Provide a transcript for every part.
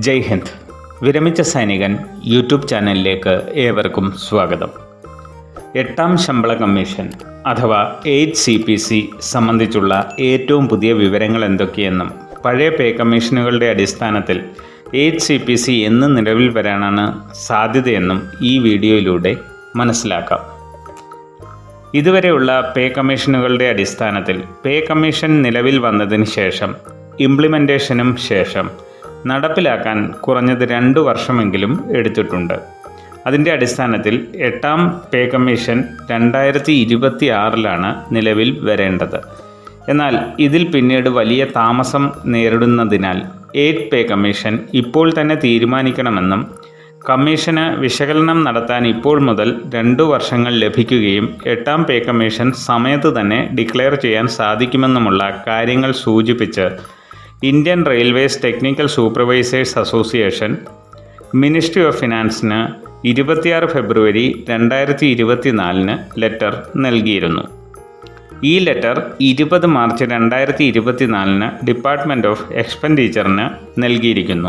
ജയ് ഹിന്ദ് വിരമിച്ച സൈനികൻ യൂട്യൂബ് ചാനലിലേക്ക് ഏവർക്കും സ്വാഗതം എട്ടാം ശമ്പള കമ്മീഷൻ അഥവാ എയ്റ്റ് സി പി സി സംബന്ധിച്ചുള്ള ഏറ്റവും പുതിയ വിവരങ്ങൾ എന്തൊക്കെയെന്നും പഴയ പേ കമ്മീഷനുകളുടെ അടിസ്ഥാനത്തിൽ എയ്റ്റ് സി പി സി എന്ന് നിലവിൽ വരാനാണ് സാധ്യതയെന്നും ഈ വീഡിയോയിലൂടെ മനസ്സിലാക്കാം ഇതുവരെയുള്ള പേ കമ്മീഷനുകളുടെ അടിസ്ഥാനത്തിൽ പേ കമ്മീഷൻ നിലവിൽ വന്നതിന് ശേഷം ഇംപ്ലിമെൻറ്റേഷനും ശേഷം നടപ്പിലാക്കാൻ കുറഞ്ഞത് രണ്ട് വർഷമെങ്കിലും എടുത്തിട്ടുണ്ട് അതിൻ്റെ അടിസ്ഥാനത്തിൽ എട്ടാം പേ കമ്മീഷൻ രണ്ടായിരത്തി ഇരുപത്തി ആറിലാണ് നിലവിൽ വരേണ്ടത് എന്നാൽ ഇതിൽ പിന്നീട് വലിയ താമസം നേരിടുന്നതിനാൽ എയ്റ്റ് പേ കമ്മീഷൻ ഇപ്പോൾ തന്നെ തീരുമാനിക്കണമെന്നും കമ്മീഷന് വിശകലനം നടത്താൻ ഇപ്പോൾ മുതൽ രണ്ടു വർഷങ്ങൾ ലഭിക്കുകയും എട്ടാം പേ കമ്മീഷൻ സമയത്ത് തന്നെ ഡിക്ലെയർ ചെയ്യാൻ സാധിക്കുമെന്നുമുള്ള കാര്യങ്ങൾ സൂചിപ്പിച്ച് Indian railways technical supervisors association ministry of ഫിനാൻസിന് ഇരുപത്തിയാറ് ഫെബ്രുവരി രണ്ടായിരത്തി ഇരുപത്തിനാലിന് ലെറ്റർ നൽകിയിരുന്നു ഈ ലെറ്റർ ഇരുപത് മാർച്ച് രണ്ടായിരത്തി ഇരുപത്തിനാലിന് ഡിപ്പാർട്ട്മെൻറ്റ് ഓഫ് എക്സ്പെൻഡിച്ചറിന് നൽകിയിരിക്കുന്നു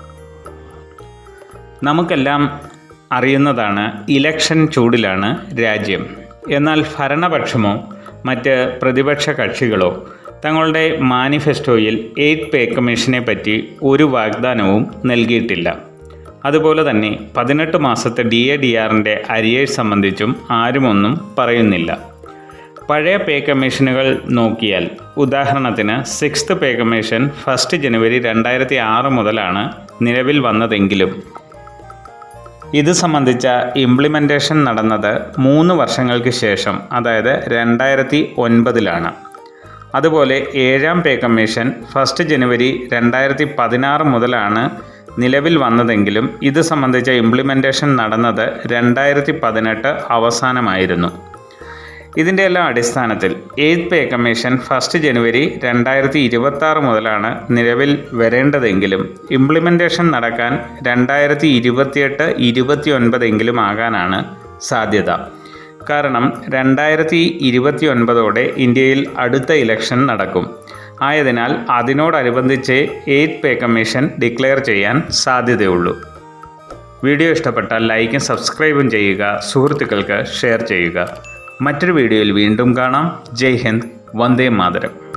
നമുക്കെല്ലാം അറിയുന്നതാണ് ഇലക്ഷൻ ചൂടിലാണ് രാജ്യം എന്നാൽ ഭരണപക്ഷമോ മറ്റ് പ്രതിപക്ഷ കക്ഷികളോ തങ്ങളുടെ മാനിഫെസ്റ്റോയിൽ എയ്റ്റ് പേ കമ്മീഷനെ പറ്റി ഒരു വാഗ്ദാനവും നൽകിയിട്ടില്ല അതുപോലെ തന്നെ പതിനെട്ട് മാസത്തെ ഡി എ ഡി ആറിൻ്റെ അരിയേഴ്സ് സംബന്ധിച്ചും ആരുമൊന്നും പറയുന്നില്ല പഴയ പേ കമ്മീഷനുകൾ നോക്കിയാൽ ഉദാഹരണത്തിന് സിക്സ്ത് പേ കമ്മീഷൻ ഫസ്റ്റ് ജനുവരി രണ്ടായിരത്തി ആറ് മുതലാണ് നിലവിൽ വന്നതെങ്കിലും ഇത് സംബന്ധിച്ച ഇംപ്ലിമെൻറ്റേഷൻ നടന്നത് മൂന്ന് വർഷങ്ങൾക്ക് ശേഷം അതായത് രണ്ടായിരത്തി ഒൻപതിലാണ് അതുപോലെ ഏഴാം പേ കമ്മീഷൻ ഫസ്റ്റ് ജനുവരി രണ്ടായിരത്തി പതിനാറ് മുതലാണ് നിലവിൽ വന്നതെങ്കിലും ഇത് സംബന്ധിച്ച ഇംപ്ലിമെൻറ്റേഷൻ നടന്നത് രണ്ടായിരത്തി പതിനെട്ട് അവസാനമായിരുന്നു ഇതിൻ്റെ എല്ലാം അടിസ്ഥാനത്തിൽ എയ്ത്ത് പേ കമ്മീഷൻ ഫസ്റ്റ് ജനുവരി രണ്ടായിരത്തി ഇരുപത്തി ആറ് മുതലാണ് നിലവിൽ വരേണ്ടതെങ്കിലും ഇംപ്ലിമെൻറ്റേഷൻ നടക്കാൻ രണ്ടായിരത്തി ഇരുപത്തിയെട്ട് ഇരുപത്തി ഒൻപതെങ്കിലും ആകാനാണ് സാധ്യത കാരണം രണ്ടായിരത്തി ഇരുപത്തി ഒൻപതോടെ ഇന്ത്യയിൽ അടുത്ത ഇലക്ഷൻ നടക്കും ആയതിനാൽ അതിനോടനുബന്ധിച്ച് എയ്റ്റ് പേ കമ്മീഷൻ ഡിക്ലെയർ ചെയ്യാൻ സാധ്യതയുള്ളൂ വീഡിയോ ഇഷ്ടപ്പെട്ടാൽ ലൈക്കും സബ്സ്ക്രൈബും ചെയ്യുക സുഹൃത്തുക്കൾക്ക് ഷെയർ ചെയ്യുക മറ്റൊരു വീഡിയോയിൽ വീണ്ടും കാണാം ജയ് ഹിന്ദ് വന്ദേ മാതരം